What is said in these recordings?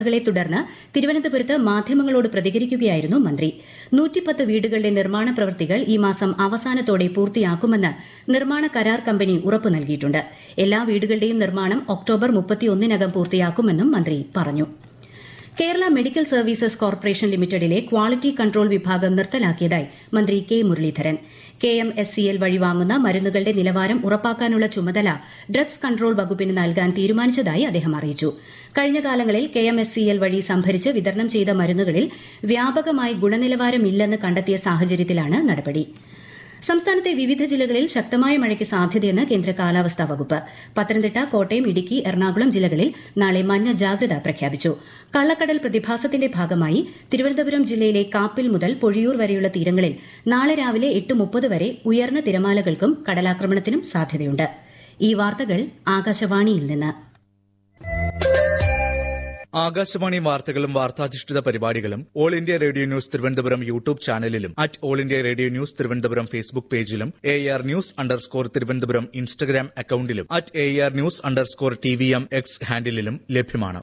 വാർത്തകളെ തുടർന്ന് തിരുവനന്തപുരത്ത് മാധ്യമങ്ങളോട് പ്രതികരിക്കുകയായിരുന്നു മന്ത്രി നൂറ്റിപ്പത്ത് വീടുകളുടെ നിർമ്മാണ പ്രവൃത്തികൾ ഈ മാസം അവസാനത്തോടെ പൂർത്തിയാക്കുമെന്ന് നിർമ്മാണ കരാർ കമ്പനി ഉറപ്പു നൽകിയിട്ടുണ്ട് എല്ലാ വീടുകളുടെയും നിർമ്മാണം ഒക്ടോബർ മുപ്പത്തിയൊന്നിനകം പൂർത്തിയാക്കുമെന്നും മന്ത്രി പറഞ്ഞു കേരള മെഡിക്കൽ സർവീസസ് കോർപ്പറേഷൻ ലിമിറ്റഡിലെ ക്വാളിറ്റി കൺട്രോൾ വിഭാഗം നിർത്തലാക്കിയതായി മന്ത്രി K Muraleedharan K M S C L വഴി വാങ്ങുന്ന മരുന്നുകളുടെ നിലവാരം ഉറപ്പാക്കാനുള്ള ചുമതല ഡ്രഗ്സ് കൺട്രോൾ വകുപ്പിന് നൽകാൻ തീരുമാനിച്ചതായി അദ്ദേഹം അറിയിച്ചു കഴിഞ്ഞ കാലങ്ങളിൽ K M S C L വഴി സംഭരിച്ച് വിതരണം ചെയ്ത മരുന്നുകളിൽ വ്യാപകമായി ഗുണനിലവാരമില്ലെന്ന് കണ്ടെത്തിയ സാഹചര്യത്തിലാണ് നടപടി സംസ്ഥാനത്തെ വിവിധ ജില്ലകളിൽ ശക്തമായ മഴയ്ക്ക് സാധ്യതയെന്ന് കേന്ദ്ര കാലാവസ്ഥാ വകുപ്പ് പത്തനംതിട്ട കോട്ടയം ഇടുക്കി എറണാകുളം ജില്ലകളിൽ നാളെ മഞ്ഞ ജാഗ്രത പ്രഖ്യാപിച്ചു കള്ളക്കടൽ പ്രതിഭാസത്തിന്റെ ഭാഗമായി തിരുവനന്തപുരം ജില്ലയിലെ കാപ്പിൽ മുതൽ പൊഴിയൂർ വരെയുള്ള തീരങ്ങളിൽ നാളെ രാവിലെ എട്ട് മുപ്പത് വരെ ഉയർന്ന തിരമാലകൾക്കും കടലാക്രമണത്തിനും സാധ്യതയുണ്ട് ഈ വാർത്തകൾ ആകാശവാണിയിൽ നിന്ന് ആകാശവാണി വാർത്തകളും വാർത്താധിഷ്ഠിത പരിപാടികളും all India radio news Thiruvananthapuram YouTube ചാനലിലും at all India radio news Thiruvananthapuram Facebook പേജിലും A R news underscore Thiruvananthapuram Instagram അക്കൌണ്ടിലും at A R news underscore T V M X ഹാൻഡിലും ലഭ്യമാണ്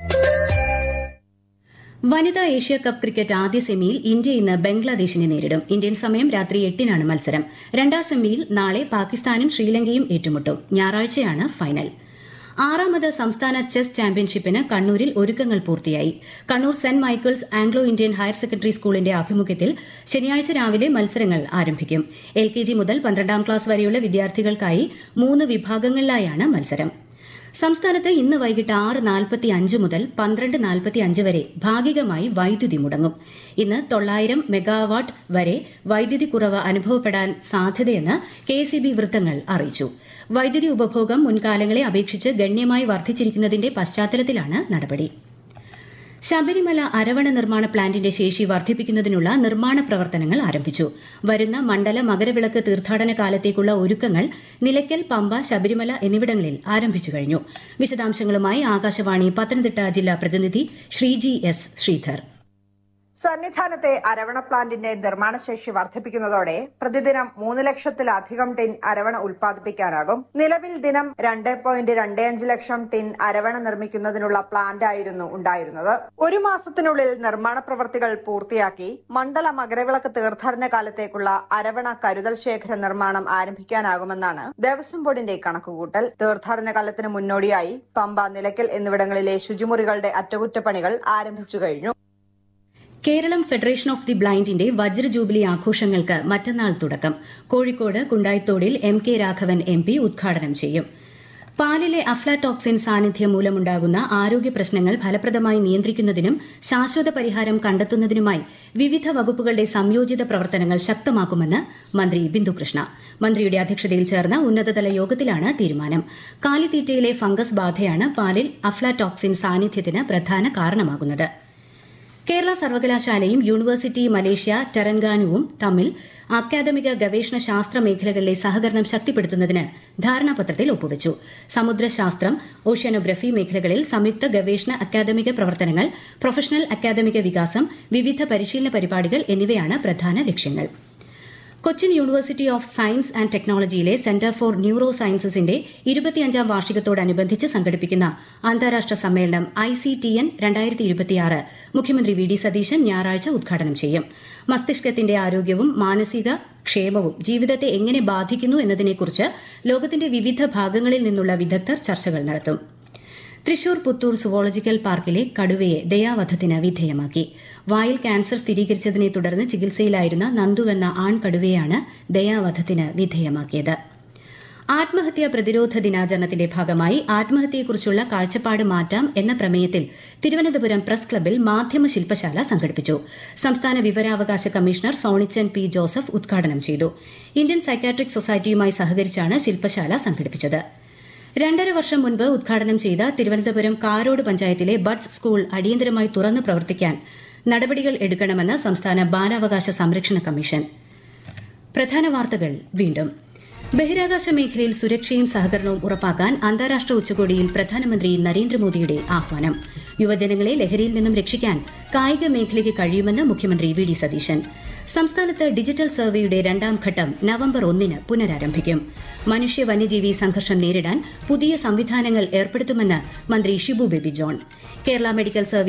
വനിതാ ഏഷ്യ കപ്പ് ക്രിക്കറ്റ് ആദ്യ സെമിയിൽ ഇന്ത്യ ഇന്ന് ബംഗ്ലാദേശിനെ നേരിടും ഇന്ത്യൻ സമയം രാത്രി എട്ടിനാണ് മത്സരം രണ്ടാം സെമിയിൽ നാളെ പാകിസ്ഥാനും ശ്രീലങ്കയും ഏറ്റുമുട്ടും ഞായറാഴ്ചയാണ് ഫൈനൽ ആറാമത് സംസ്ഥാന ചെസ് ചാമ്പ്യൻഷിപ്പിന് കണ്ണൂരിൽ ഒരുക്കങ്ങൾ പൂർത്തിയായി Kannur saint Michael's Anglo Indian higher secondary സ്കൂളിന്റെ ആഭിമുഖ്യത്തിൽ ശനിയാഴ്ച രാവിലെ മത്സരങ്ങൾ ആരംഭിക്കും എൽ കെ ജി മുതൽ പന്ത്രണ്ടാം ക്ലാസ് വരെയുള്ള വിദ്യാർത്ഥികൾക്കായി മൂന്ന് വിഭാഗങ്ങളിലായാണ് മത്സരം സംസ്ഥാനത്ത് ഇന്ന് വൈകിട്ട് ആറ് നാൽപ്പത്തി അഞ്ച് മുതൽ പന്ത്രണ്ട് നാൽപ്പത്തി അഞ്ച് വരെ ഭാഗികമായി വൈദ്യുതി മുടങ്ങും ഇന്ന് തൊള്ളായിരം മെഗാവാട്ട് വരെ വൈദ്യുതി കുറവ് അനുഭവപ്പെടാൻ സാധ്യതയെന്ന് കെ വൃത്തങ്ങൾ അറിയിച്ചു വൈദ്യുതി ഉപഭോഗം മുൻകാലങ്ങളെ അപേക്ഷിച്ച് ഗണ്യമായി വർദ്ധിച്ചിരിക്കുന്നതിന്റെ പശ്ചാത്തലത്തിലാണ് നടപടി ശബരിമല അരവണ നിർമ്മാണ പ്ലാന്റിന്റെ ശേഷി വർദ്ധിപ്പിക്കുന്നതിനുള്ള നിർമ്മാണ പ്രവർത്തനങ്ങൾ ആരംഭിച്ചു വരുന്ന മണ്ഡല മകരവിളക്ക് തീർത്ഥാടന കാലത്തേക്കുള്ള ഒരുക്കങ്ങൾ നിലയ്ക്കൽ പമ്പ ശബരിമല എന്നിവിടങ്ങളിൽ ആരംഭിച്ചു കഴിഞ്ഞു വിശദാംശങ്ങളുമായി ആകാശവാണി പത്തനംതിട്ട ജില്ലാ പ്രതിനിധി ശ്രീജി എസ് ശ്രീധർ സന്നിധാനത്തെ അരവണ പ്ലാന്റിന്റെ നിർമ്മാണശേഷി വർദ്ധിപ്പിക്കുന്നതോടെ പ്രതിദിനം മൂന്ന് ലക്ഷത്തിലധികം ടിൻ അരവണ ഉൽപ്പാദിപ്പിക്കാനാകും നിലവിൽ ദിനം രണ്ട് പോയിന്റ് രണ്ട് അഞ്ച് ലക്ഷം ടിൻ അരവണ നിർമ്മിക്കുന്നതിനുള്ള പ്ലാന്റ് ആയിരുന്നു ഉണ്ടായിരുന്നത് ഒരു മാസത്തിനുള്ളിൽ നിർമ്മാണ പ്രവൃത്തികൾ പൂർത്തിയാക്കി മണ്ഡല മകരവിളക്ക് തീർത്ഥാടന കാലത്തേക്കുള്ള അരവണ കരുതൽ ശേഖര നിർമ്മാണം ആരംഭിക്കാനാകുമെന്നാണ് ദേവസ്വം ബോർഡിന്റെ കണക്കുകൂട്ടൽ തീർത്ഥാടന കാലത്തിന് മുന്നോടിയായി പമ്പ നിലയ്ക്കൽ എന്നിവിടങ്ങളിലെ ശുചിമുറികളുടെ അറ്റകുറ്റപ്പണികൾ ആരംഭിച്ചു കഴിഞ്ഞു കേരളം ഫെഡറേഷൻ ഓഫ് ദി ബ്ലൈൻഡിന്റെ വജ്ര ജൂബിലി ആഘോഷങ്ങൾക്ക് മറ്റന്നാൾ തുടക്കം കോഴിക്കോട് കുണ്ടായിത്തോടിൽ M K Raghavan M P ഉദ്ഘാടനം ചെയ്യും പാലിലെ അഫ്ലാടോക്സിൻ സാന്നിധ്യം മൂലമുണ്ടാകുന്ന ആരോഗ്യ പ്രശ്നങ്ങൾ ഫലപ്രദമായി നിയന്ത്രിക്കുന്നതിനും ശാശ്വത പരിഹാരം കണ്ടെത്തുന്നതിനുമായി വിവിധ വകുപ്പുകളുടെ സംയോജിത പ്രവർത്തനങ്ങൾ ശക്തമാക്കുമെന്ന് മന്ത്രി ബിന്ദുകൃഷ്ണ മന്ത്രിയുടെ അധ്യക്ഷതയിൽ ചേർന്ന ഉന്നതതല യോഗത്തിലാണ് തീരുമാനം കാലിത്തീറ്റയിലെ ഫംഗസ് ബാധയാണ് പാലിൽ അഫ്ലാടോക്സിൻ സാന്നിധ്യത്തിന് പ്രധാന കാരണമാകുന്നത് കേരള സർവകലാശാലയും യൂണിവേഴ്സിറ്റി മലേഷ്യ ടെറൻഗാനുവും തമ്മിൽ അക്കാദമിക ഗവേഷണ ശാസ്ത്ര മേഖലകളിലെ സഹകരണം ശക്തിപ്പെടുത്തുന്നതിന് ധാരണാപത്രത്തിൽ ഒപ്പുവച്ചു സമുദ്രശാസ്ത്രം ഓഷ്യാനോഗ്രഫി മേഖലകളിൽ സംയുക്ത ഗവേഷണ അക്കാദമിക പ്രവർത്തനങ്ങൾ പ്രൊഫഷണൽ അക്കാദമിക വികാസം വിവിധ പരിശീലന പരിപാടികൾ എന്നിവയാണ് പ്രധാന ലക്ഷ്യങ്ങൾ Cochin university of science and ടെക്നോളജിയിലെ സെന്റർ ഫോർ ന്യൂറോ സയൻസസിന്റെ ഇരുപത്തിയഞ്ചാം വാർഷികത്തോടനുബന്ധിച്ച് സംഘടിപ്പിക്കുന്ന അന്താരാഷ്ട്ര സമ്മേളനം ഐ സി ടി എൻ രണ്ടായിരത്തി ഇരുപത്തിയാറ് മുഖ്യമന്ത്രി വി ഡി സതീശൻ ഞായറാഴ്ച ഉദ്ഘാടനം ചെയ്യും മസ്തിഷ്കത്തിന്റെ ആരോഗ്യവും മാനസിക ക്ഷേമവും ജീവിതത്തെ എങ്ങനെ ബാധിക്കുന്നു എന്നതിനെക്കുറിച്ച് ലോകത്തിന്റെ വിവിധ ഭാഗങ്ങളിൽ നിന്നുള്ള വിദഗ്ധർ ചർച്ചകൾ നടത്തും തൃശൂർ പുത്തൂർ സുവോളജിക്കൽ പാർക്കിലെ കടുവയെ ദയാവധത്തിന് വിധേയമാക്കി വായിൽ ക്യാൻസർ സ്ഥിരീകരിച്ചതിനെ തുടർന്ന് ചികിത്സയിലായിരുന്ന നന്ദു എന്ന ആൺകടുവയാണ് ദയാവധത്തിന് വിധേയമാക്കിയത് ആത്മഹത്യാ പ്രതിരോധ ദിനാചരണത്തിന്റെ ഭാഗമായി ആത്മഹത്യയെക്കുറിച്ചുള്ള കാഴ്ചപ്പാട് മാറ്റാം എന്ന പ്രമേയത്തിൽ തിരുവനന്തപുരം പ്രസ് ക്ലബിൽ മാധ്യമ ശില്പശാല സംഘടിപ്പിച്ചു സംസ്ഥാന വിവരാവകാശ കമ്മീഷണർ സോണിച്ചൻ പി ജോസഫ് ഉദ്ഘാടനം ചെയ്തു ഇന്ത്യൻ സൈക്കാട്രിക് സൊസൈറ്റിയുമായി സഹകരിച്ചാണ് ശില്പശാല സംഘടിപ്പിച്ചത് രണ്ടര വർഷം മുൻപ് ഉദ്ഘാടനം ചെയ്ത തിരുവനന്തപുരം കാരോട് പഞ്ചായത്തിലെ ബഡ്സ് സ്കൂൾ അടിയന്തരമായി തുറന്നു പ്രവർത്തിക്കാൻ നടപടികൾ എടുക്കണമെന്ന് സംസ്ഥാന ബാലാവകാശ സംരക്ഷണ കമ്മീഷൻ പ്രധാന വാർത്തകൾ വീണ്ടും ബഹിരാകാശ മേഖലയിൽ സുരക്ഷയും സഹകരണവും ഉറപ്പാക്കാൻ അന്താരാഷ്ട്ര ഉച്ചകോടിയിൽ പ്രധാനമന്ത്രി നരേന്ദ്രമോദിയുടെ ആഹ്വാനം യുവജനങ്ങളെ ലഹരിയിൽ നിന്നും രക്ഷിക്കാൻ കായിക മേഖലയ്ക്ക് കഴിയുമെന്ന് മുഖ്യമന്ത്രി വി ഡി സതീശൻ സംസ്ഥാനത്ത് ഡിജിറ്റൽ സർവേയുടെ രണ്ടാം ഘട്ടം നവംബർ ഒന്നിന് പുനരാരംഭിക്കും മനുഷ്യ വന്യജീവി സംഘർഷം നേരിടാൻ പുതിയ സംവിധാനങ്ങൾ ഏർപ്പെടുത്തുമെന്ന് മന്ത്രി ഷിബു ബേബി ജോൺ കേരള മെഡിക്കൽ സർവീസ്